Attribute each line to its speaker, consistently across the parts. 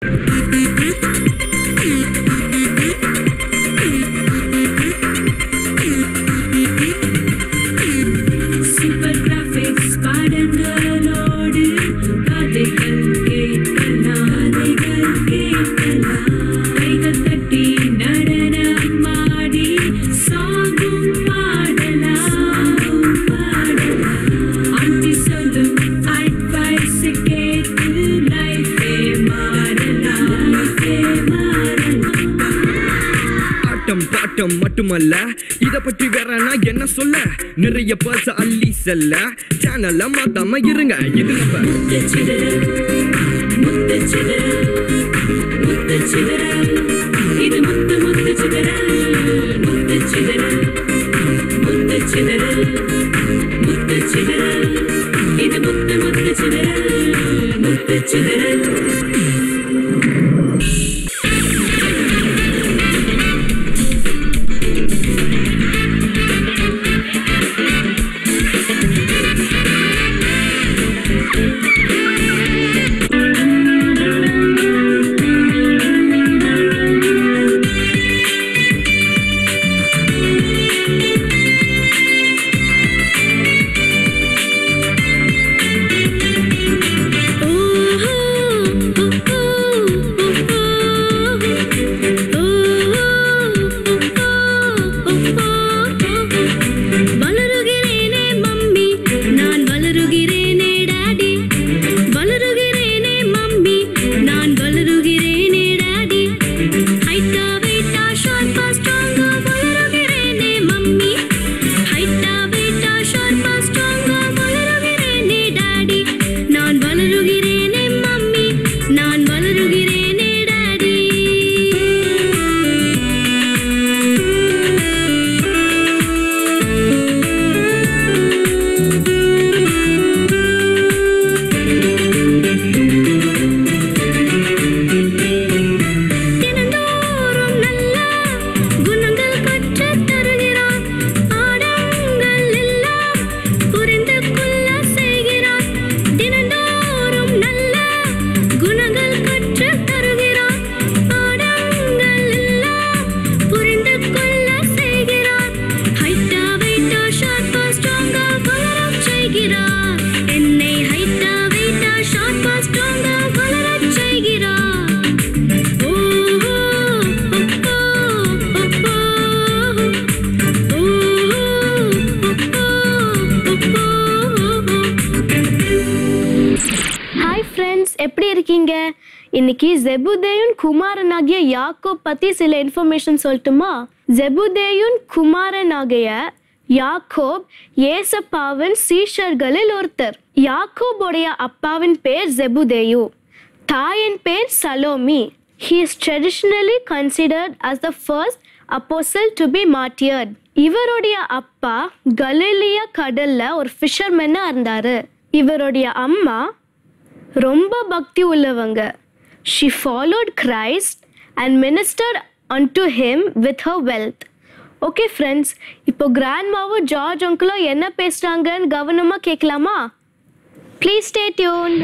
Speaker 1: Super graphics படங்களோடு கதைகள் கேட்கலாம் கதைகள் கேட்கலாம் கைகள் தட்டி நடனமாடி சாங்கும் பாடலாம் சாங்கும் பாடலாம் ஆண்டி சொல்லும் அட்வைஸ் கேட்டு லைஃபே மாறலாம் லைஃபே மாறலாம்
Speaker 2: ஆட்டம் பாட்டம் மட்டுமல்ல இத பற்றி வேற நான் என்ன சொல்ல நிறைய பர்ச அள்ளி செல்ல சேனல்ல மாத்தாம இருங்க இது நம்ம
Speaker 1: முத்துச்சிதறல் முத்துச்சிதறல் முத்துச்சிதறல் இது முத்து முத்துச்சிதறல் முத்துச்சிதறல் முத்துச்சிதறல் முத்துச்சிதறல் இது முத்து முத்துச்சிதறல் முத்துச்சிதறல் வளருகிறேனே மம்மி நான் வளருகிறேனே டாடி வளருகிறேனே மம்மி நான் வளருகிறேனே டாடி ஹைட்டா வெயிட்டா ஷார்ப்பா ஸ்ட்ராங்கா வளருகிறேனே மம்மி ஹைட்டா வெயிட்டா ஷார்ப்பா ஸ்ட்ராங்கா வளருகிறேனே டாடி நான் வளருகிறேனே மம்மி நான் வளருகிறேனே டாடி தினந்தோறும் நல்ல குணங்கள் கற்றுத் தருகிறார் பாடங்கள் எல்லாம் புரிந்து கொள்ள செய்கிறார் தினந்தோறும் நல்ல குணங்கள் கற்றுத் தருகிறார் பாடங்கள் எல்லாம் புரிந்து கொள்ள செய்கிறார் ஹைட்டா வெயிட்டா ஷார்ப்பா ஸ்ட்ராங்கா வளரச் செய்கிறார் என்னை ஹைட்டா வெயிட்டா ஷார்ப்பா ஸ்ட்ராங்கா வளரச் செய்கிறார்
Speaker 3: ஹாய் ஃப்ரெண்ட்ஸ் எப்படி இருக்கீங்க இன்னைக்கு ஜெபுதேயுன் குமாரனாகிய யாக்கோப் பத்தி சில இன்ஃபர்மேஷன் சொல்லட்டுமா ஜெபுதேயுன் குமாரனாகிய யாக்கோப் ஏசப்பாவின் சீஷர்களில் ஒருத்தர் யாக்கோபுடைய அப்பாவின் பேர் ஜெபுதேயு தாயின் பேர் Salome he is traditionally considered as the first apostle to be martyred இவருடைய அப்பா கலிலிய கடல்ல ஒரு ஃபிஷர்மேனா இருந்தாரு இவருடைய அம்மா ரொம்ப பக்தி உள்ளவங்க she followed Christ and minister unto him with her wealth okay friends இப்போ கிராண்ட்மாவும் ஜார்ஜ் அங்கிளும் என்ன பேசுகிறாங்கன்னு கவனமாக கேட்கலாமா ப்ளீஸ் ஸ்டே டியூன்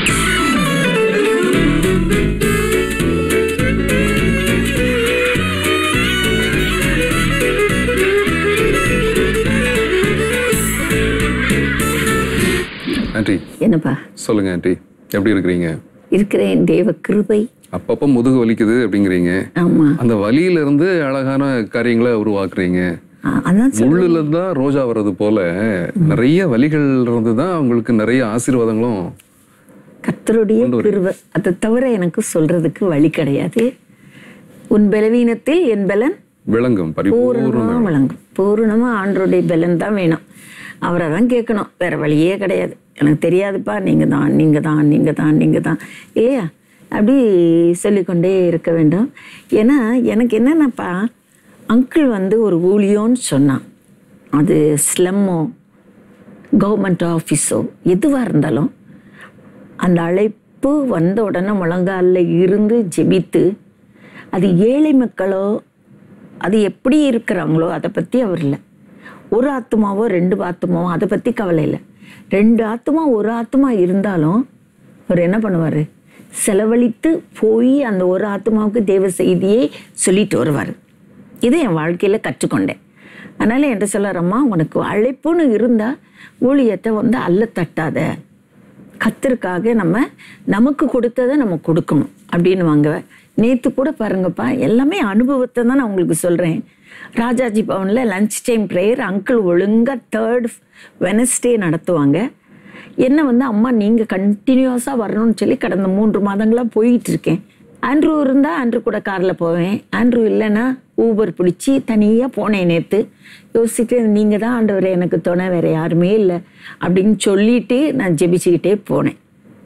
Speaker 4: ஆண்டி
Speaker 5: என்னப்பா
Speaker 4: சொல்லுங்க ஆண்டி எப்படி இருக்கிறீங்க
Speaker 5: இருக்கிறேன் தேவ கிருபை
Speaker 4: அப்பப்போ முதுகு வலிக்குது அப்படிங்கிறீங்க
Speaker 5: ஆமா
Speaker 4: அந்த வலியில இருந்து அழகான காரியங்களை உருவாக்குறீங்க
Speaker 5: ஆ, அதான் சொல்றேன்.
Speaker 4: முள்ளுல இருந்து தான் ரோஜா வர்றது போல நிறைய வலிகள் இருந்து தான் உங்களுக்கு நிறைய ஆசீர்வாதங்களும்
Speaker 5: கர்த்தருடைய கிருபை அதை தவிர எனக்கு சொல்றதுக்கு வழி கிடையாது உன் பலவீனத்தில் என் பலன்
Speaker 4: விளங்கும்
Speaker 5: பூரணமா
Speaker 4: பரிபூர்ணம்
Speaker 5: விளங்கும் பூரணமா ஆண்டருடைய பலன் தான் வேணும் அவரை தான் கேட்கணும் வேற வழியே கிடையாது எனக்கு தெரியாதுப்பா நீங்க தான் நீங்க தான் நீங்க தான் நீங்க தான் இல்லையா அப்படி சொல்லிக்கொண்டே இருக்க வேண்டும் ஏன்னா எனக்கு என்னென்னப்பா அங்கிள் வந்து ஒரு ஊழியோன்னு சொன்னான் அது ஸ்லம்மோ கவர்மெண்ட் ஆஃபீஸோ எதுவாக இருந்தாலும் அந்த அழைப்பு வந்த உடனே முழங்காலில் இருந்து ஜெபித்து அது ஏழை மக்களோ அது எப்படி இருக்கிறாங்களோ அதை பற்றி அவர் இல்லை ஒரு ஆத்மாவோ ரெண்டு ஆத்மாவோ அதை பற்றி கவலை இல்லை ரெண்டு ஆத்மா ஒரு ஆத்மா இருந்தாலும் அவர் என்ன பண்ணுவார் செலவழித்து போய் அந்த ஒரு ஆத்மாவுக்கு தேவ செய்தியை சொல்லிட்டு வருவார் இதை என் வாழ்க்கையில் கற்றுக்கொண்டேன் அதனால் என்கிட்ட சொல்லுறம்மா உனக்கு அழைப்புன்னு இருந்தால் ஊழியத்தை வந்து அல்ல தட்டாத கத்திற்காக நம்ம நமக்கு கொடுத்ததை நம்ம கொடுக்கணும் அப்படின்னு வாங்க நேற்று கூட பாருங்கப்பா எல்லாமே அனுபவத்தை தான் நான் உங்களுக்கு சொல்கிறேன் ராஜாஜி பவனில் லஞ்ச் டைம் ப்ரேயர் அங்கிள் ஒழுங்காக தேர்ட் வெனஸ்டே நடத்துவாங்க என்ன வந்து அம்மா நீங்கள் கண்டினியூஸாக வரணும்னு சொல்லி கடந்த மூன்று மாதங்களாக போயிட்டு இருக்கேன் ஆண்ட்ரூ இருந்தால் ஆண்ட்ரூ கூட காரில் போவேன் ஆண்ட்ரூ இல்லைன்னா ஊபர் பிடிச்சி தனியாக போனேன் நேற்று யோசிச்சுட்டு நீங்கள் தான் ஆண்டவர் எனக்கு துணை வேறு யாருமே இல்லை அப்படின்னு சொல்லிட்டு நான் ஜெபிச்சுக்கிட்டே போனேன்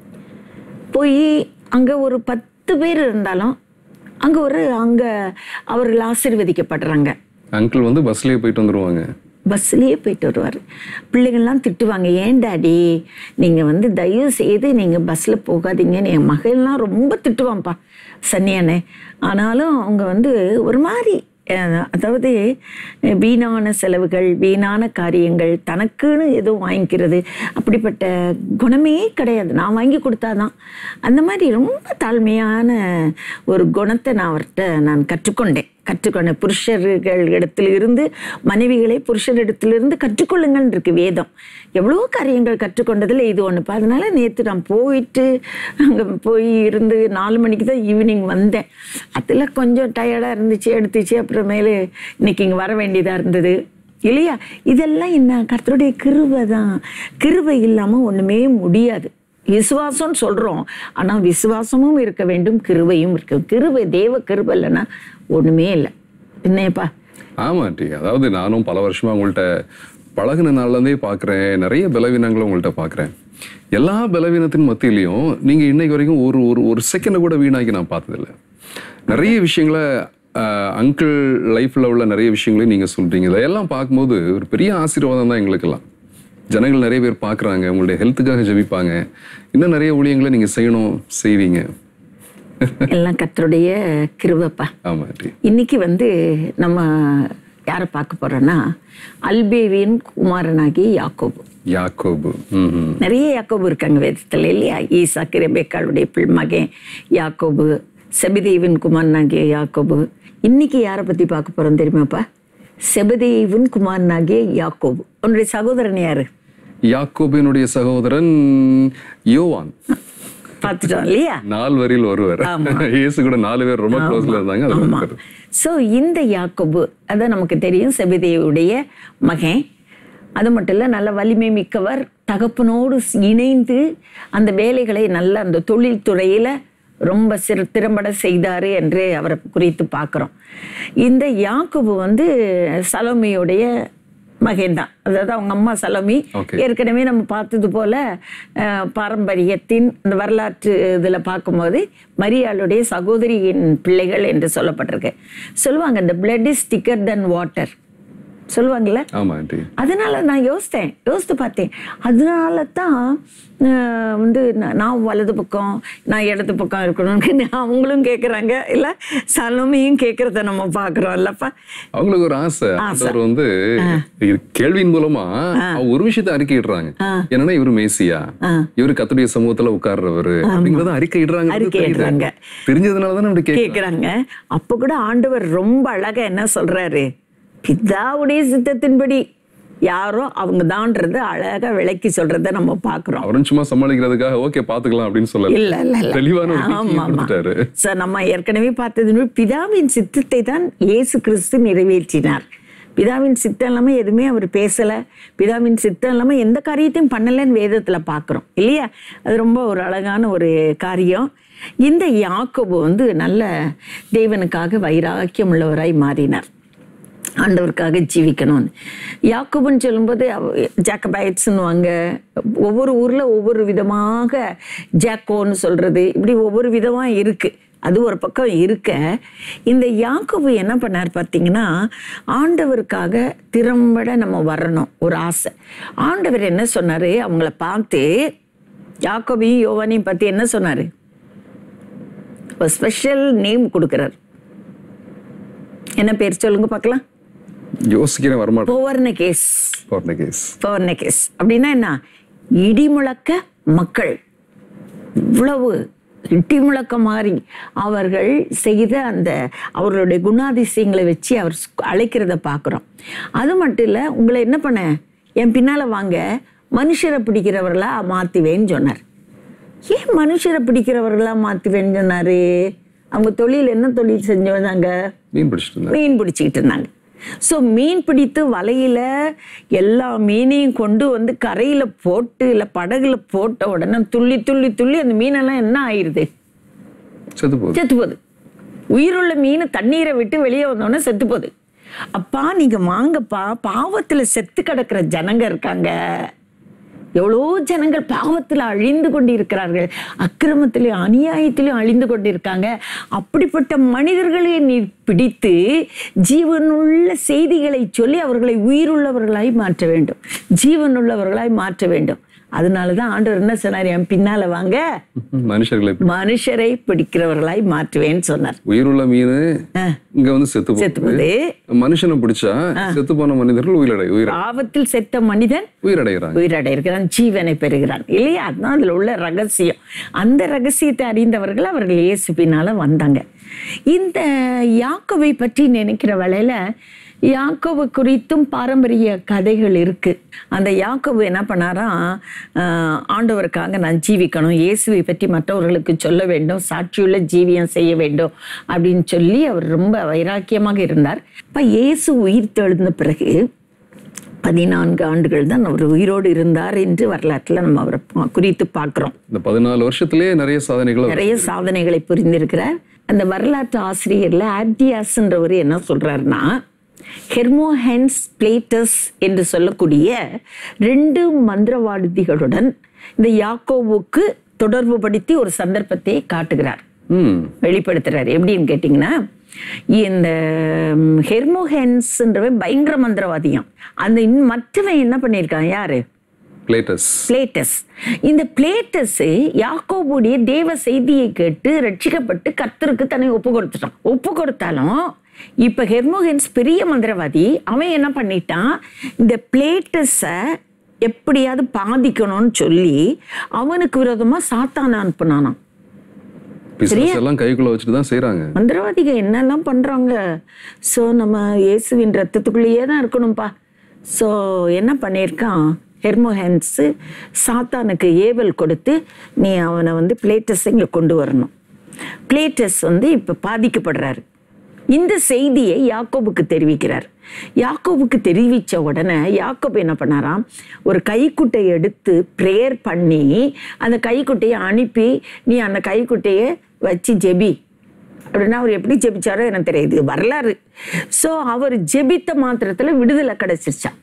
Speaker 5: போய் அங்கே ஒரு பத்து பேர் இருந்தாலும் அங்கே ஒரு அங்கே அவர்கள் ஆசீர்வதிக்கப்படுறாங்க
Speaker 4: அங்கிள் வந்து பஸ்லயே போயிட்டு வந்துருவாங்க
Speaker 5: பஸ்லேயே போயிட்டு வருவார் பிள்ளைங்கள்லாம் திட்டுவாங்க ஏன் டாடி நீங்கள் வந்து தயவு செய்து நீங்கள் பஸ்ஸில் போகாதீங்கன்னு என் மகள்லாம் ரொம்ப திட்டுவான்ப்பா சன்னியானே ஆனாலும் அவங்க வந்து ஒரு மாதிரி அஹ், அதாவது அஹ், வீணான செலவுகள் வீணான காரியங்கள் தனக்குன்னு எதுவும் வாங்கிக்கிறது அப்படிப்பட்ட குணமே கிடையாது நான் வாங்கி கொடுத்தாதான் அந்த மாதிரி ரொம்ப தாழ்மையான ஒரு குணத்தை நான் அவர்கிட்ட நான் கற்றுக்கொண்டேன் கற்றுக்கொண்டேன் புருஷர்கள் இடத்துல இருந்து மனைவிகளே புருஷர் இடத்திலிருந்து கற்றுக்கொள்ளுங்கள் இருக்கு வேதம் எவ்வளோ காரியங்கள் கற்றுக்கொண்டதில் இது ஒன்றுப்பா அதனால நேற்று நான் போயிட்டு அங்கே போய் இருந்து நாலு மணிக்கு தான் ஈவினிங் வந்தேன் அதில் கொஞ்சம் டயர்டாக இருந்துச்சு எடுத்துச்சு அப்புறமேலு இன்னைக்கு இங்கே வர வேண்டியதாக இருந்தது இல்லையா இதெல்லாம் என்ன கர்த்தருடைய கிருபை தான் கிருபை இல்லாமல் ஒன்றுமே முடியாது விசுவாசம்னு சொல்கிறோம் ஆனால் விசுவாசமும் இருக்க வேண்டும் கிருபையும் இருக்கு கிருபை தேவ கிருபை இல்லைன்னா ஒன்றுமே இல்லை என்னப்பா
Speaker 4: ஆமா டி அதாவது நானும் பல வருஷமா உங்கள்கிட்ட பழகுன நாள்ல இருந்தே பாக்குறேன் நிறைய பலவீனங்களை உங்கள்கிட்ட பாக்குறேன் எல்லா பலவீனத்தின் மத்தியிலையும் நீங்க இன்னைக்கு வரைக்கும் ஒரு ஒரு ஒரு செகண்ட் கூட வீணாக்கி நான் பார்த்ததில்ல நிறைய விஷயங்களை அங்கிள் லைஃப்ல உள்ள நிறைய விஷயங்களையும் நீங்க சொல்றீங்க இதெல்லாம் பார்க்கும்போது ஒரு பெரிய ஆசீர்வாதம் தான் எங்களுக்கெல்லாம் ஜனங்கள் நிறைய பேர் பார்க்குறாங்க உங்களுடைய ஹெல்த்துக்காக ஜெபிப்பாங்க இன்னும் நிறைய ஊழியங்களை நீங்க செய்யணும் செய்வீங்க
Speaker 5: எல்லாம் கர்த்தருடைய கிருபைப்பா
Speaker 4: ஆமா டி
Speaker 5: இன்னைக்கு வந்து நம்ம யாரை பார்க்க போறோம்னா அல்பேவின் குமாரனாகி யாக்கோபு
Speaker 4: யாக்கோபு ம் ம்.
Speaker 5: நிறைய யாக்கோபு இருக்காங்க வேதத்தில் இல்லையா ஈசா கிரபேக்காளுடைய பிள் மகன் யாக்கோபு செபதேவின் குமாரனாகிய யாக்கோபு இன்னைக்கு யாரை பத்தி பார்க்க போறோம் தெரியுமாப்பா செபதேவின் குமாரனாகிய யாக்கோபு உன்னுடைய சகோதரன் யாரு
Speaker 4: யாக்கோபினுடைய சகோதரன் யோவான்
Speaker 5: பார்த்துட்டோம் இல்லையா
Speaker 4: நால்வரில் ஒருவர் இயேசு கூட நாலு பேர் ரொம்ப க்ளோஸ்ல இருந்தாங்க அது
Speaker 5: ஆமா
Speaker 4: ஒருத்தர்.
Speaker 5: ஸோ இந்த யாக்கோபு அதான் நமக்கு தெரியும் செபதேவுடைய மகன் அது மட்டும் இல்லை நல்ல வலிமை மிக்கவர் தகப்பனோடு இணைந்து அந்த வேலைகளை நல்ல அந்த தொழில் துறையில ரொம்ப சிறு திறம்பட செய்தாரு என்று அவரை குறித்து பார்க்குறோம் இந்த யாக்கோபு வந்து சலோமியுடைய மகன்தான் அதாவது அவங்க அம்மா சலோமி
Speaker 4: Okay.
Speaker 5: ஏற்கனவே நம்ம பார்த்தது போல அஹ், பாரம்பரியத்தின் இந்த வரலாற்று இதில் பார்க்கும்போது மரியாளுடைய சகோதரியின் பிள்ளைகள் என்று சொல்லப்பட்டிருக்கு சொல்லுவாங்க இந்த blood is thicker than water சொல்லுவாங்கல்ல
Speaker 4: ஆமா ஆண்டி
Speaker 5: அதனால நான் யோசித்தேன் யோசித்து பார்த்தேன் அதனால தான் அஹ், வந்து நான் நான் வலது பக்கம் நான் இடது பக்கம் இருக்கணும்னு அவங்களும் கேட்குறாங்க இல்லை சலோமியும் கேட்குறத நம்ம பார்க்குறோம் இல்லப்பா
Speaker 4: அவங்களுக்கு ஒரு ஆசை அவர் வந்து இது கேள்வியின் மூலமா அவங்க ஒரு விஷயத்தை அறிக்கையிடுறாங்க என்னன்னா இவரு மேசியா இவரு கத்துடைய சமூகத்துல உட்கார்றவரு அப்படிங்கறத அறிக்கையிடுறாங்க
Speaker 5: அறிக்கையிடுறாங்க.
Speaker 4: தெரிஞ்சதுனால தான் அப்படி கேட்க
Speaker 5: கேட்குறாங்க அப்போ கூட ஆண்டவர் ரொம்ப அழகா என்ன சொல்றாரு பிதாவுடைய சித்தத்தின்படி யாரோ அவங்க தான்றது அழகா விளக்கி சொல்றத நம்ம பார்க்குறோம்
Speaker 4: அவரும் சும்மா சமாளிக்கிறதுக்காக ஓகே பாத்துக்கலாம் அப்படின்னு சொல்லல
Speaker 5: இல்ல இல்ல இல்ல
Speaker 4: தெளிவான ஒரு
Speaker 5: ஆமா
Speaker 4: teaching
Speaker 5: ஆமா
Speaker 4: கொடுத்துட்டாரு
Speaker 5: சார் நம்ம ஏற்கனவே பார்த்தது பிதாவின் சித்தத்தை தான் இயேசு கிறிஸ்து நிறைவேற்றினார் பிதாவின் சித்தம் இல்லாமல் எதுவுமே அவர் பேசலை பிதாவின் சித்தம் இல்லாமல் எந்த காரியத்தையும் பண்ணலைன்னு வேதத்தில் பார்க்குறோம் இல்லையா அது ரொம்ப ஒரு அழகான ஒரு காரியம் இந்த யாக்கோபு வந்து நல்ல தேவனுக்காக வைராக்கியம் உள்ளவராய் மாறினார் ஆண்டவருக்காக ஜீவிக்கணும்னு யாக்கோபுன்னு சொல்லும்போது ஜாக்கபைட்ஸ்னுவாங்க ஒவ்வொரு ஊரில் ஒவ்வொரு விதமாக ஜாக்கோன்னு சொல்கிறது இப்படி ஒவ்வொரு விதமாக இருக்குது அது ஒரு பக்கம் இருக்க இந்த யாக்கோபு என்ன பண்ணார் பார்த்தீங்கன்னா ஆண்டவருக்காக திறம்பட நம்ம வரணும் ஒரு ஆசை ஆண்டவர் என்ன சொன்னார் அவங்கள பார்த்து யாக்கோபையும் யோவானையும் பற்றி என்ன சொன்னார் ஒரு ஸ்பெஷல் நேம் கொடுக்குறார் என்ன பேர் சொல்லுங்க பார்க்கலாம்
Speaker 4: யோசிக்கிறேன் வரமாட்டேன்
Speaker 5: போவர்னகேஸ்
Speaker 4: கேஸ்
Speaker 5: போவர்னகேஸ் அப்படின்னா என்ன இடிமுழக்க மக்கள் இவ்வளவு இட்டி முழக்கம் மாறி அவர்கள் செய்த அந்த அவர்களுடைய குணாதிசயங்களை வச்சு அவர் ஸ்- அழைக்கிறத பார்க்குறோம் அது மட்டும் இல்லை உங்களை என்ன பண்ண என் பின்னால் வாங்க மனுஷரை பிடிக்கிறவர்களா மாற்றுவேன்னு சொன்னார் ஏன் மனுஷரை பிடிக்கிறவர்களா மாற்றுவேன்னு சொன்னார் அவங்க தொழில் என்ன தொழில் செஞ்சு வந்தாங்க
Speaker 4: மீன் பிடிச்சிட்டு இருந்தேன்
Speaker 5: மீன் பிடிச்சிக்கிட்டு இருந்தாங்க ஸோ மீன் பிடித்து வலையில எல்லா மீனையும் கொண்டு வந்து கரையில போட்டு இல்லை படகுல போட்ட உடனே துள்ளி துள்ளி துள்ளி அந்த மீனெல்லாம் என்ன ஆயிருது
Speaker 4: செத்து போகுது
Speaker 5: செத்து போகுது உயிருள்ள மீன் தண்ணீரை விட்டு வெளியே வந்தோடனே செத்து போகுது அப்பா நீங்க வாங்கப்பா பாவத்துல செத்து கிடக்கிற ஜனங்க இருக்காங்க எவ்வளோ ஜனங்கள் பாவத்தில் அழிந்து கொண்டிருக்கிறார்கள் அக்கிரமத்திலும் அநியாயத்திலும் அழிந்து கொண்டிருக்காங்க அப்படிப்பட்ட மனிதர்களை நீ பிடித்து ஜீவனுள்ள செய்திகளை சொல்லி அவர்களை உயிருள்ளவர்களாய் மாற்ற வேண்டும் ஜீவனுள்ளவர்களாய் மாற்ற வேண்டும் அதனால தான் ஆண்டவர் என்ன சொன்னார் என் பின்னால வாங்க
Speaker 4: மனுஷர்களை
Speaker 5: மனுஷரை பிடிக்கிறவர்களாய் மாற்றுவேன்னு சொன்னார்
Speaker 4: உயிருள்ள மீன்
Speaker 5: ஆ.
Speaker 4: இங்க வந்து செத்து
Speaker 5: செத்து
Speaker 4: போகுது
Speaker 5: போகுது
Speaker 4: மனுஷனை பிடிச்சா செத்து போன மனிதர்கள் உயிரடை உயிர்
Speaker 5: பாவத்தில் செத்த மனிதன்
Speaker 4: உயிரடைகிறாங்க
Speaker 5: உயிரடைகிறான் ஜீவனை பெறுகிறான் இல்லையா அதுதான் அதுல உள்ள ரகசியம் அந்த ரகசியத்தை அறிந்தவர்கள் அவர்கள் இயேசு பின்னால வந்தாங்க இந்த யாக்கோவை பற்றி நினைக்கிற வேளையில யாக்கோவு குறித்தும் பாரம்பரிய கதைகள் இருக்கு அந்த யாக்கோவு என்ன பண்ணாராம் ஆஹ், ஆண்டவருக்காக நான் ஜீவிக்கணும் இயேசுவை பற்றி மற்றவர்களுக்கு சொல்ல வேண்டும் சாட்சியுள்ள ஜீவியம் செய்ய வேண்டும் அப்படின்னு சொல்லி அவர் ரொம்ப வைராக்கியமாக இருந்தார் இப்ப இயேசு உயிர் தெழுந்த பிறகு பதினான்கு ஆண்டுகள் தான் அவர் உயிரோடு இருந்தார் என்று வரலாற்றில் நம்ம அவரை பா- குறித்து பார்க்கிறோம்
Speaker 4: இந்த பதினாலு வருஷத்திலேயே நிறைய சாதனைகளை
Speaker 5: நிறைய சாதனைகளை புரிந்திருக்கிறார் அந்த வரலாற்று ஆசிரியர்ல ஆப்டியாஸ்ன்றவர் என்ன சொல்றாருன்னா ஹெர்மோஹென்ஸ் பிளேட்டஸ் என்று சொல்லக்கூடிய ரெண்டு மந்திரவாதிகளுடன் இந்த யாக்கோவுக்கு தொடர்பு படுத்தி ஒரு சந்தர்ப்பத்தை காட்டுகிறார்
Speaker 4: ம்
Speaker 5: வெளிப்படுத்துறாரு எப்படின்னு கேட்டிங்கன்னா இந்த ஹெர்மோஹென்ஸ்ன்றவன் பயங்கர மந்திரவாதியாம் அந்த இன் மற்றவன் என்ன பண்ணியிருக்கான் யாரு
Speaker 4: பிளேட்டஸ்
Speaker 5: பிளேட்டஸ் இந்த பிளேட்டஸ் யாக்கோபுடைய தேவ செய்தியை கேட்டு ரட்சிக்கப்பட்டு கர்த்தருக்கு தன்னை ஒப்பு கொடுத்துட்டான் ஒப்பு கொடுத்தாலும் இப்ப ஹெர்மோகன்ஸ் பெரிய மந்திரவாதி அவன் என்ன பண்ணிட்டான் இந்த பிளேட்டஸை எப்படியாவது பாதிக்கணும்னு சொல்லி அவனுக்கு விரோதமா சாத்தான அனுப்புனானாம்
Speaker 4: பிசினஸ் எல்லாம் கைக்குள்ள வச்சுட்டு தான் செய்றாங்க
Speaker 5: மந்திரவாதிகள் என்னெல்லாம் பண்றாங்க ஸோ நம்ம இயேசுவின் ரத்தத்துக்குள்ளேயே தான் இருக்கணும்ப்பா ஸோ என்ன பண்ணியிருக்கான் ஹெர்மோஹென்ஸு சாத்தானுக்கு ஏவல் கொடுத்து நீ அவனை வந்து பிளேட்டஸ் இங்கே கொண்டு வரணும் பிளேட்டஸ் வந்து இப்போ பாதிக்கப்படுறாரு இந்த செய்தியை யாக்கோபுக்கு தெரிவிக்கிறார் யாக்கோபுக்கு தெரிவித்த உடனே யாக்கோபு என்ன பண்ணாராம் ஒரு கைக்குட்டை எடுத்து ப்ரேயர் பண்ணி அந்த கைக்குட்டையை அனுப்பி நீ அந்த கைக்குட்டையை வச்சு ஜெபி அப்படின்னா அவர் எப்படி ஜெபிச்சாரோ எனக்கு தெரியாது இது வரலாறு ஸோ அவர் ஜெபித்த மாத்திரத்தில் விடுதலை கிடைச்சிருச்சான்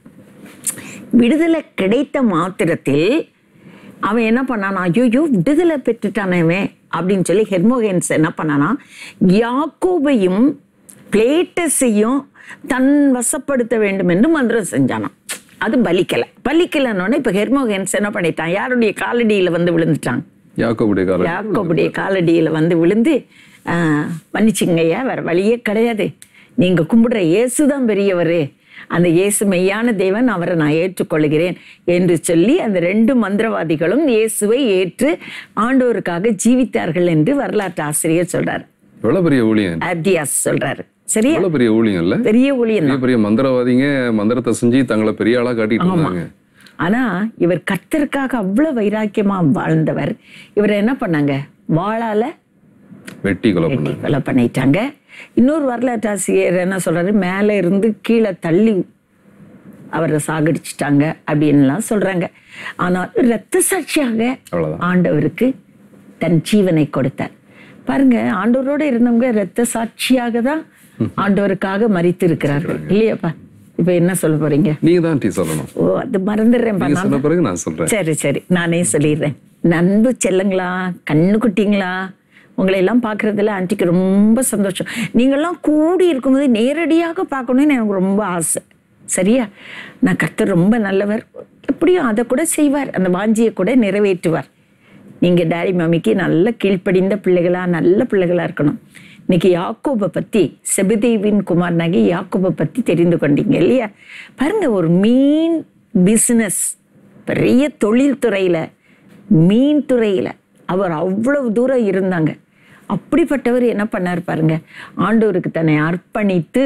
Speaker 5: விடுதலை கிடைத்த மாத்திரத்தில் அவன் என்ன பண்ணானா ஐயோ விடுதலை பெற்றுட்டானவன் அப்படின்னு சொல்லி ஹெர்மோகென்ஸ் என்ன பண்ணானா யாக்கோபையும் பிளேட்டஸையும் தன் வசப்படுத்த வேண்டும் என்று மந்திரம் செஞ்சானாம் அது பலிக்கலை பலிக்கலைன்னொடனே இப்போ ஹெர்மோகென்ஸ் என்ன பண்ணிட்டான் யாருடைய காலடியில் வந்து விழுந்துட்டான்
Speaker 4: யாக்கோபுடைய காலம்
Speaker 5: யாக்கோபுடைய காலடியில் வந்து விழுந்து ஆஹ், மன்னிச்சுங்கய்யா வேற வழியே கிடையாது நீங்க கும்பிடுற இயேசு தான் பெரியவர் அந்த இயேசு மெய்யான தேவன் அவரை நான் ஏற்றுக்கொள்கிறேன் என்று சொல்லி அந்த ரெண்டு மந்திரவாதிகளும் இயேசுவை ஏற்று ஆண்டோருக்காக ஜீவித்தார்கள் என்று வரலாற்று ஆசிரியர் சொல்றார்
Speaker 4: எவ்வளவு பெரிய ஊழியம்
Speaker 5: அப்தியாஸ் சொல்றாரு சரியா
Speaker 4: எவ்வளவு பெரிய ஊழியம் இல்ல
Speaker 5: பெரிய ஊழியம்
Speaker 4: பெரிய பெரிய மந்திரவாதிங்க மந்திரத்தை செஞ்சு தங்களை பெரிய ஆளா காட்டிட்டு இருந்தாங்க
Speaker 5: ஆனா இவர் கர்த்தருக்காக அவ்வளவு வைராக்கியமா வாழ்ந்தவர் இவரை என்ன பண்ணாங்க வாளால
Speaker 4: வெட்டி கொலை பண்ண
Speaker 5: கொலை பண்ணிட்டாங்க இன்னொரு வரலாற்று ஆசிரியர் என்ன சொல்றாரு மேலே இருந்து கீழே தள்ளி அவரை சாகடிச்சிட்டாங்க அப்படின்லாம் சொல்றாங்க ஆனால் இரத்த சாட்சியாக
Speaker 4: அவ்வளவுதான்.
Speaker 5: ஆண்டவருக்கு தன் ஜீவனை கொடுத்தார் பாருங்க ஆண்டவரோட இருந்தவங்க இரத்த சாட்சியாக தான் ஆண்டவருக்காக மறித்து இருக்கிறார்கள் இல்லையாப்பா இப்ப என்ன சொல்ல போறீங்க
Speaker 4: நீங்க தான் டீ சொல்லணும்
Speaker 5: ஓ அது மறந்துடுறேன்
Speaker 4: நீங்க சொன்ன பிறகு நான் சொல்றேன்
Speaker 5: சரி சரி நானே சொல்லிடுறேன் நண்பு செல்லுங்களா கண்ணு குட்டிங்களா உங்களை எல்லாம் பார்க்கறதுல ஆன்ட்டிக்கு ரொம்ப சந்தோஷம் நீங்கள்லாம் கூடி இருக்கும்போது நேரடியாக பார்க்கணும்னு எனக்கு ரொம்ப ஆசை சரியா நான் கர்த்தர் ரொம்ப நல்லவர் எப்படியும் அதை கூட செய்வார் அந்த வாஞ்சியை கூட நிறைவேற்றுவார் நீங்க டாடி மம்மிக்கு நல்ல கீழ்ப்படிந்த பிள்ளைகளா நல்ல பிள்ளைகளா இருக்கணும் இன்னைக்கு யாக்கோபை பத்தி செபதேவின் குமாரனாகி யாக்கோபை பத்தி தெரிந்து கொண்டீங்க இல்லையா பாருங்க ஒரு மீன் பிசினஸ் பெரிய தொழில் துறையில மீன் துறையில அவர் அவ்வளவு தூரம் இருந்தாங்க அப்படிப்பட்டவர் என்ன பண்ணார் பாருங்க ஆண்டவருக்கு தன்னை அர்ப்பணித்து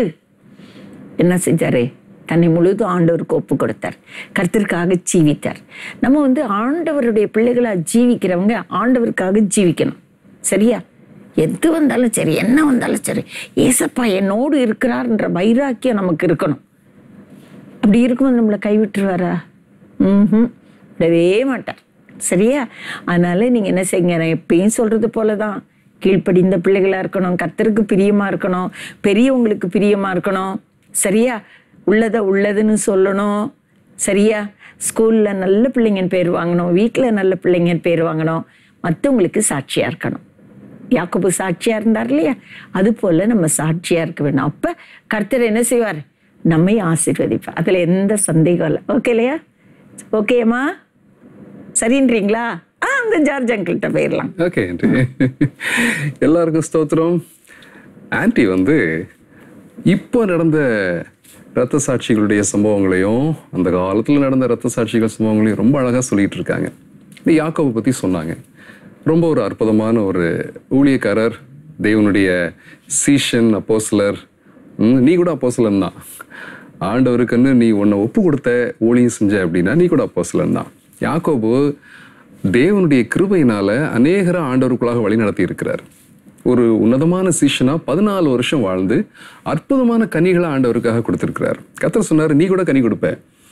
Speaker 5: என்ன செஞ்சாரு தன்னை முழுதும் ஆண்டவருக்கு ஒப்பு கொடுத்தார் கர்த்தருக்காக ஜீவித்தார் நம்ம வந்து ஆண்டவருடைய பிள்ளைகளா ஜீவிக்கிறவங்க ஆண்டவருக்காக ஜீவிக்கணும் சரியா எது வந்தாலும் சரி என்ன வந்தாலும் சரி ஏசப்பா என்னோடு இருக்கிறார்ன்ற வைராக்கியம் நமக்கு இருக்கணும் அப்படி இருக்கும்போது நம்மளை கைவிட்டுருவாரா ம் விடவே மாட்டார் சரியா அதனால நீங்க என்ன செய்யுங்க நான் எப்பயும் சொல்றது போலதான் கீழ்ப்படிந்த பிள்ளைகளா இருக்கணும் கர்த்தருக்கு பிரியமா இருக்கணும் பெரியவங்களுக்கு பிரியமா இருக்கணும் சரியா உள்ளத உள்ளதுன்னு சொல்லணும் சரியா ஸ்கூல்ல நல்ல பிள்ளைங்கன்னு பேர் வாங்கணும் வீட்டுல நல்ல பிள்ளைங்கன்னு பேர் வாங்கணும் மற்றவங்களுக்கு சாட்சியா இருக்கணும் யாக்கோபு சாட்சியா இருந்தார் இல்லையா அது போல நம்ம சாட்சியா இருக்க வேணும் அப்ப கர்த்தர் என்ன செய்வார் நம்மை ஆசீர்வதிப்பார் அதுல எந்த சந்தேகம் இல்லை ஓகே இல்லையா ஓகேம்மா சரின்றீங்களா ஆ அந்த ஜார்ஜ் அங்கிள்கிட்ட போயிடலாம்
Speaker 4: ஓகே ஆண்டி எல்லாருக்கும் ஸ்தோத்திரம் ஆன்ட்டி வந்து இப்போ நடந்த ரத்த சாட்சிகளுடைய சம்பவங்களையும் அந்த காலத்தில் நடந்த ரத்த சாட்சிகள் சம்பவங்களையும் ரொம்ப அழகாக சொல்லிட்டு இருக்காங்க இந்த யாக்கோவை பற்றி சொன்னாங்க ரொம்ப ஒரு அற்புதமான ஒரு ஊழியக்காரர் தேவனுடைய சீஷன் அப்போஸ்லர் ம், நீ கூட அப்போஸ்லன் தான் ஆண்டவருக்குன்னு நீ உன்னை ஒப்பு கொடுத்த ஊழியம் செஞ்ச அப்படின்னா நீ கூட அப்போஸ்லன் தான் யாக்கோபு தேவனுடைய கிருபையினால அநேகரை ஆண்டவருக்குள்ளாக வழி நடத்தி இருக்கிறார் ஒரு உன்னதமான சீஷனா பதினாலு வருஷம் வாழ்ந்து அற்புதமான கனிகளை ஆண்டவருக்காக கொடுத்திருக்கிறார் கத்தர் சொன்னாரு நீ கூட கனி கொடுப்ப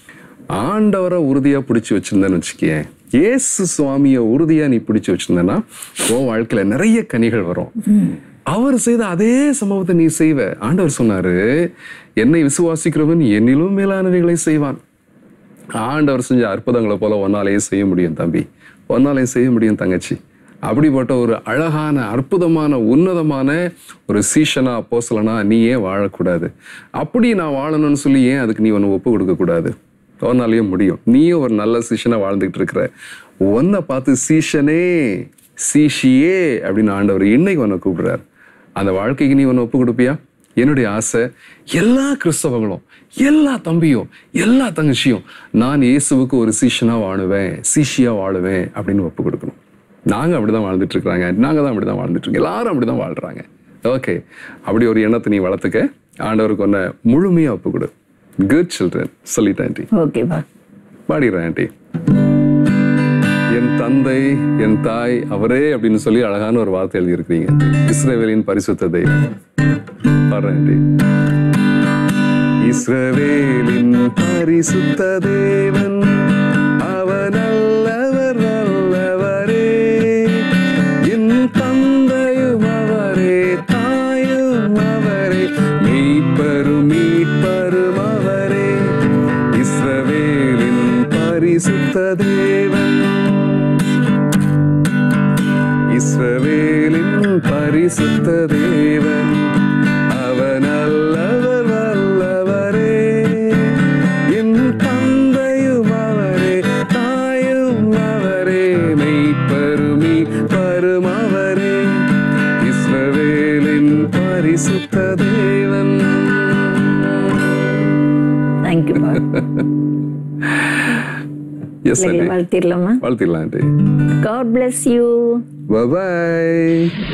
Speaker 4: ஆண்டவரை உறுதியா பிடிச்சு வச்சிருந்தேன்னு வச்சுக்கேன் இயேசு சுவாமிய உறுதியா நீ பிடிச்சு வச்சிருந்தேன்னா உன் வாழ்க்கையில நிறைய கனிகள் வரும் அவர் செய்த அதே சம்பவத்தை நீ செய்வ ஆண்டவர் சொன்னாரு என்னை விசுவாசிக்கிறவன் என்னிலும் மேலானவைகளை செய்வான் ஆண்டவர் செஞ்ச அற்புதங்களை போல ஒன்னாலேயே செய்ய முடியும் தம்பி ஒன்னாலேயும் செய்ய முடியும் தங்கச்சி அப்படிப்பட்ட ஒரு அழகான அற்புதமான உன்னதமான ஒரு சீஷனா அப்போசலனா நீ ஏன் வாழக்கூடாது அப்படி நான் வாழணும்னு சொல்லி ஏன் அதுக்கு நீ ஒன்று ஒப்பு கொடுக்க கூடாது உன்னாலேயும் முடியும் நீயும் ஒரு நல்ல சீஷனா வாழ்ந்துகிட்டு இருக்கிற உன்னை பார்த்து சீஷனே சீஷியே அப்படின்னு ஆண்டவர் இன்னைக்கு உன்னை கூப்பிடுறாரு அந்த வாழ்க்கைக்கு நீ ஒன்று ஒப்பு கொடுப்பியா என்னுடைய ஆசை எல்லா கிறிஸ்தவங்களும் எல்லா தம்பியும் எல்லா தங்கச்சியும் நான் இயேசுவுக்கு ஒரு சீஷனா வாழுவேன் சீஷியா வாழுவேன் அப்படின்னு ஒப்பு கொடுக்கணும் நாங்க அப்படிதான் வாழ்ந்துட்டு இருக்கிறாங்க நாங்க தான் அப்படிதான் வாழ்ந்துட்டு இருக்கோம் எல்லாரும் அப்படிதான் வாழ்றாங்க ஓகே அப்படி ஒரு எண்ணத்தை நீ வளர்த்துக்க ஆண்டவருக்கு ஒன்ன முழுமையா ஒப்பு கொடு குட் சில்ட்ரன் சொல்லிட்டேன் ஆண்டி
Speaker 5: ஓகேவா
Speaker 4: பாடிடுறேன் ஆண்டி என் தந்தை என் தாய் அவரே அப்படின்னு சொல்லி அழகான ஒரு வார்த்தை எழுதியிருக்கிறீங்க இஸ்ரவேலின் பரிசுத்த தெய்வம் பாடுறேன் ஆண்டி இஸ்ரவேலின் பரிசுத்த தேவன் அவன் நல்லவர் நல்லவரே என் தந்தையும் அவரே தாயும் அவரே மெய்ப்பரும் மீட்பரும் அவரே இஸ்ரவேலின் பரிசுத்த தேவன் இஸ்ரவேலின் பரிசுத்த தேவன் அவன் நல்லவர் வல்லவரே என் தந்தையும் அவரே தாயும் அவரே மெய்ப்பருமி பரும் அவரே இஸ்ரவேலின் பரிசுத்த தேவன்
Speaker 5: தேங்க்யூப்பா
Speaker 4: எஸ்
Speaker 5: வாழ்த்திடலாமா
Speaker 4: வாழ்த்திடலாம் aunty
Speaker 5: God bless you
Speaker 4: bye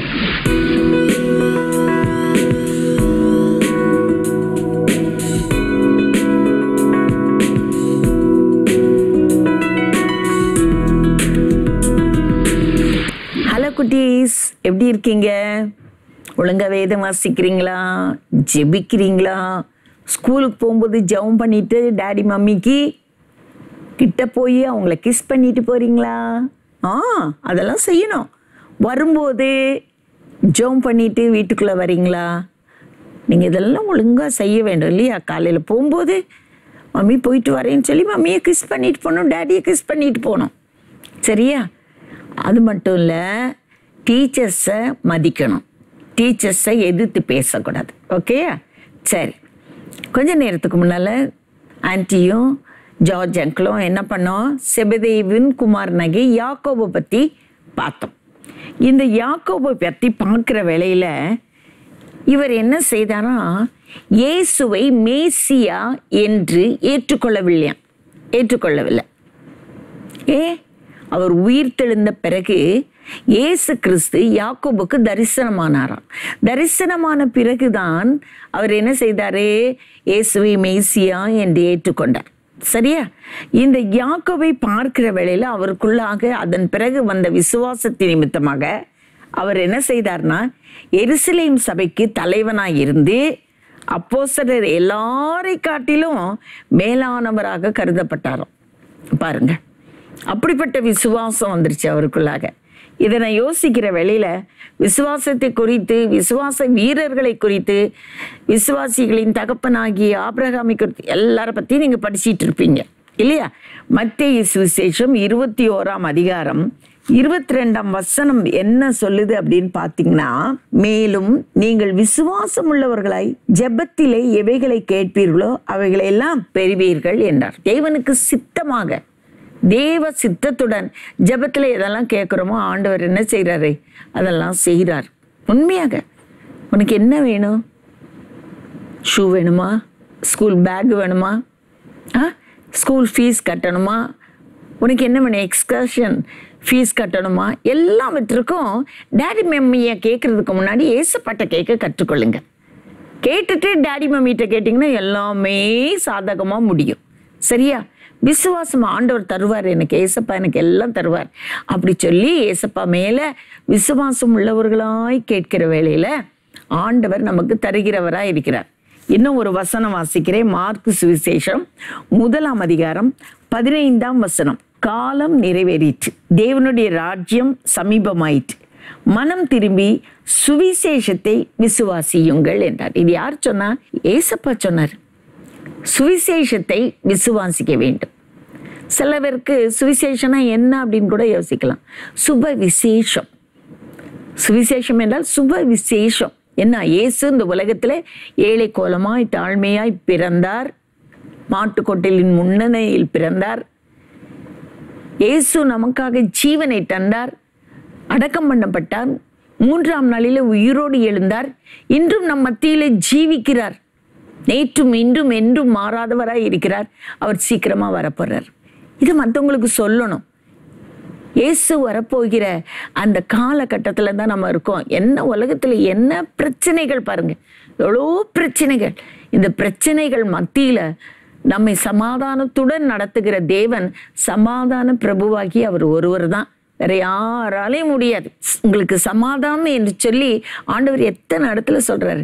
Speaker 5: hello குட்டீஸ் எப்படி இருக்கீங்க ஒழுங்கா வேதம் வாசிக்கிறீங்களா ஜெபிக்கிறீங்களா ஸ்கூலுக்கு போகும்போது ஜெபம் பண்ணிட்டு டாடி மம்மிக்கு கிட்ட போய் அவங்கள கிஸ் பண்ணிட்டு போறீங்களா ஆ அதெல்லாம் செய்யணும் வரும்போது ஜெபம் பண்ணிட்டு வீட்டுக்குள்ளே வரீங்களா நீங்கள் இதெல்லாம் ஒழுங்காக செய்ய வேண்டும் இல்லையா காலையில் போகும்போது மம்மி போயிட்டு வரேன்னு சொல்லி மம்மியை கிஸ் பண்ணிட்டு போகணும் டேடியை கிஸ் பண்ணிட்டு போகணும் சரியா அது மட்டும் இல்லை டீச்சர்ஸை மதிக்கணும் டீச்சர்ஸை எதிர்த்து பேசக்கூடாது ஓகே சரி கொஞ்ச நேரத்துக்கு முன்னால் ஆன்ட்டியும் ஜார்ஜ் அங்கிளும் என்ன பண்ணோம் செபதேவின் குமார் நகை யாக்கோபை பற்றி பார்த்தோம் இந்த யாக்கோபை பற்றி பார்க்குற வேளையில் இவர் என்ன செய்தாரா இயேசுவை மேசியா என்று ஏற்றுக்கொள்ளவில்லையாம் ஏற்றுக்கொள்ளவில்லை ஏ அவர் உயிர் தெழுந்த பிறகு இயேசு கிறிஸ்து யாக்கோபுக்கு தரிசனமானாராம் தரிசனமான பிறகுதான் அவர் என்ன செய்தாரு இயேசுவை மேசியா என்று ஏற்றுக்கொண்டார் சரியா இந்த யாக்கோபை பார்க்கிற வேளையில அவருக்குள்ளாக அதன் பிறகு வந்த விசுவாசத்தின் நிமித்தமாக அவர் என்ன செய்தார்னா எருசலேம் சபைக்கு தலைவனாய் இருந்து அப்போஸ்தலர் எல்லாரை காட்டிலும் மேலானவராக கருதப்பட்டாராம் பாருங்க அப்படிப்பட்ட விசுவாசம் வந்துருச்சு அவருக்குள்ளாக இதை நான் யோசிக்கிற வேளையில விசுவாசத்தை குறித்து விசுவாச வீரர்களை குறித்து விசுவாசிகளின் தகப்பனாகிய ஆபிரகாமை குறித்து எல்லார பத்தி நீங்க படிச்சிட்டு இருப்பீங்க இல்லையா மத்திய சுவிசேஷம் இருபத்தி ஓராம் அதிகாரம் இருபத்தி ரெண்டாம் வசனம் என்ன சொல்லுது அப்படின்னு பார்த்தீங்கன்னா மேலும் நீங்கள் விசுவாசம் உள்ளவர்களாய் ஜெபத்திலே எவைகளை கேட்பீர்களோ அவைகளை எல்லாம் பெறுவீர்கள் என்றார் தேவனுக்கு சித்தமாக தேவ சித்தத்துடன் ஜெபத்துல எதெல்லாம் கேட்குறோமோ ஆண்டவர் என்ன செய்றாரு அதெல்லாம் செய்கிறார் உண்மையாக உனக்கு என்ன வேணும் ஷூ வேணுமா ஸ்கூல் பேக் வேணுமா ஆ ஸ்கூல் ஃபீஸ் கட்டணுமா உனக்கு என்ன வேணும் எக்ஸ்கர்ஷன் ஃபீஸ் கட்டணுமா எல்லாவற்றுக்கும் டேடி மம்மியை கேட்கறதுக்கு முன்னாடி ஏசப்பாட்ட கேட்க கற்றுக்கொள்ளுங்க கேட்டுட்டு டேடி மம்மிட்ட கேட்டிங்கன்னா எல்லாமே சாதகமாக முடியும் சரியா விசுவாசம் ஆண்டவர் தருவார் எனக்கு ஏசப்பா எனக்கு எல்லாம் தருவார் அப்படி சொல்லி ஏசப்பா மேலே விசுவாசம் உள்ளவர்களாய் கேட்கிற வேளையில ஆண்டவர் நமக்கு தருகிறவராய் இருக்கிறார் இன்னும் ஒரு வசனம் வாசிக்கிறேன் மார்க்கு சுவிசேஷம் முதலாம் அதிகாரம் பதினைந்தாம் வசனம் காலம் நிறைவேறிற்று தேவனுடைய ராஜ்யம் சமீபமாயிற்று மனம் திரும்பி சுவிசேஷத்தை விசுவாசியுங்கள் என்றார் இது யார் சொன்னா ஏசப்பா சொன்னார் சுவிசேஷத்தை விசுவாசிக்க வேண்டும் சில பேருக்கு சுவிசேஷனா என்ன அப்படின்னு கூட யோசிக்கலாம் சுப விசேஷம் சுவிசேஷம் என்றால் சுப விசேஷம் என்ன இயேசு இந்த உலகத்துல ஏழை கோலமாய் தாழ்மையாய் பிறந்தார் மாட்டுக்கொட்டிலின் முன்னணியில் பிறந்தார் இயேசு நமக்காக ஜீவனை தந்தார் அடக்கம் பண்ணப்பட்டார் மூன்றாம் நாளிலே உயிரோடு எழுந்தார் இன்றும் நம் மத்தியிலே ஜீவிக்கிறார் நேற்றும் இன்றும் என்றும் மாறாதவராய் இருக்கிறார் அவர் சீக்கிரமா வரப்போறார் இது மற்றவங்களுக்கு சொல்லணும் இயேசு வரப்போகிற அந்த காலகட்டத்துல தான் நம்ம இருக்கோம் என்ன உலகத்துல என்ன பிரச்சனைகள் பாருங்க எவ்வளோ பிரச்சனைகள் இந்த பிரச்சனைகள் மத்தியில நம்மை சமாதானத்துடன் நடத்துகிற தேவன் சமாதான பிரபுவாகி அவர் ஒருவர் தான் வேற யாராலையும் முடியாது உங்களுக்கு சமாதானம் என்று சொல்லி ஆண்டவர் எத்தனை இடத்துல சொல்றாரு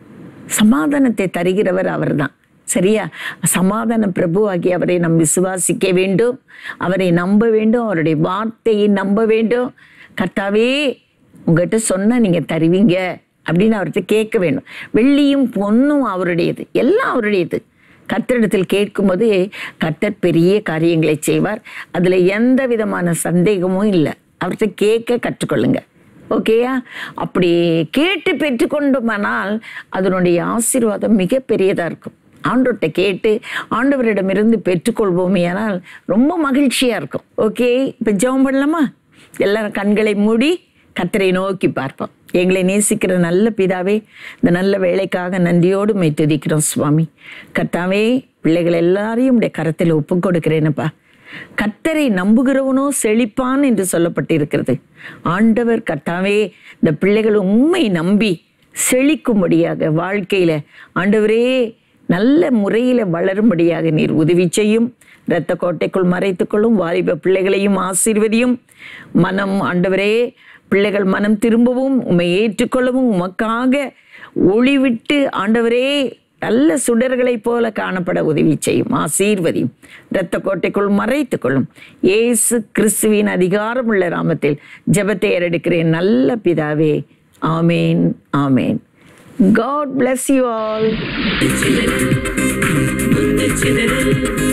Speaker 5: சமாதானத்தை தருகிறவர் அவர்தான் சரியா சமாதான பிரபுவாகி அவரை நம் விசுவாசிக்க வேண்டும் அவரை நம்ப வேண்டும் அவருடைய வார்த்தையை நம்ப வேண்டும் கர்த்தாவே உங்ககிட்ட சொன்னா நீங்க தருவீங்க அப்படின்னு அவர்கிட்ட கேட்க வேண்டும் வெள்ளியும் பொன்னும் அவருடையது எல்லாம் அவருடையது கர்த்தரிடத்தில் கேட்கும்போது கர்த்தர் பெரிய காரியங்களை செய்வார் அதுல எந்த விதமான சந்தேகமும் இல்லை அவர்கிட்ட கேட்க கற்றுக்கொள்ளுங்க ஓகேயா அப்படி கேட்டு பெற்றுக்கொண்டோமானால் அதனுடைய ஆசீர்வாதம் மிக பெரியதா இருக்கும் ஆண்டவர்கிட்ட கேட்டு ஆண்டவரிடமிருந்து பெற்றுக்கொள்வோமே ஆனால் ரொம்ப மகிழ்ச்சியா இருக்கும் ஓகே இப்போ ஜெபம் பண்ணலாமா எல்லாரும் கண்களை மூடி கத்தரை நோக்கி பார்ப்போம் எங்களை நேசிக்கிற நல்ல பிதாவே இந்த நல்ல வேலைக்காக நன்றியோடு மை துதிக்கிறோம் சுவாமி கர்த்தாவே பிள்ளைகள் எல்லாரையும் உடைய கரத்தில் ஒப்பு கொடுக்கிறேனப்பா கர்த்தரை நம்புகிறவனோ செழிப்பான் என்று சொல்லப்பட்டிருக்கிறது ஆண்டவர் கர்த்தாவே இந்த பிள்ளைகள் உண்மை நம்பி செழிக்கும்படியாக வாழ்க்கையில ஆண்டவரே நல்ல முறையில வளரும்படியாக நீர் உதவி செய்யும் இரத்த கோட்டைக்குள் மறைத்துக்கொள்ளும் வாலிப பிள்ளைகளையும் ஆசீர்வதியும் மனம் ஆண்டவரே பிள்ளைகள் மனம் திரும்பவும் உம்மை ஏற்றுக்கொள்ளவும் உமக்காக ஒளிவிட்டு ஆண்டவரே நல்ல சுடர்களைப் போல காணப்பட உதவி செய்யும் ஆசீர்வதியும் இரத்த கோட்டைக்குள் மறைத்துக் கொள்ளும் இயேசு கிறிஸ்துவின் அதிகாரமுள்ள நாமத்தில் ஜெபத்தை ஏறெடுக்கிறேன் நல்ல பிதாவே amen amen God bless you all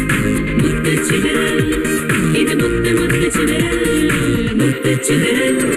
Speaker 1: இது முத்து முத்து சிதறல் முத்து சிதறல்